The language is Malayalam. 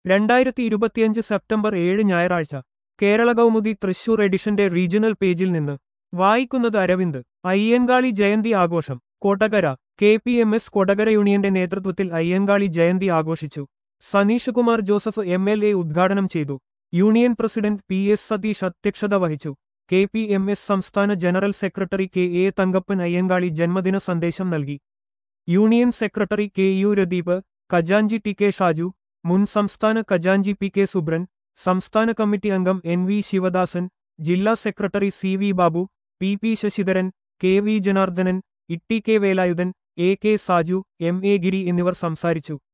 രണ്ടായിരത്തി ഇരുപത്തിയഞ്ച് സെപ്റ്റംബർ ഏഴ് ഞായറാഴ്ച കേരള കൗമുദി തൃശൂർ എഡിഷന്റെ റീജിയണൽ പേജിൽ നിന്ന് വായിക്കുന്നത് അരവിന്ദ് അയ്യങ്കാളി ജയന്തി ആഘോഷം Kodakara K P M S Kodakara യൂണിയന്റെ നേതൃത്വത്തിൽ അയ്യങ്കാളി ജയന്തി ആഘോഷിച്ചു Saneesh Kumar Joseph M L A ഉദ്ഘാടനം ചെയ്തു union president P S Satheesh അധ്യക്ഷത വഹിച്ചു കെ പി എം എസ് സംസ്ഥാന general secretary K A Thankappan Ayyankali ജന്മദിന സന്ദേശം നൽകി union secretary K U Radeep ഖജാഞ്ചി ടി കെ ഷാജു മുൻ സംസ്ഥാന ഖജാഞ്ചി പി കെ സുബ്രൻ സംസ്ഥാന കമ്മിറ്റി അംഗം എൻ വി ശിവദാസൻ ജില്ലാ secretary C V Babu P P Sasidharan K V Janardhanan Itty K Velayudhan A K Saju M A Giri എന്നിവർ സംസാരിച്ചു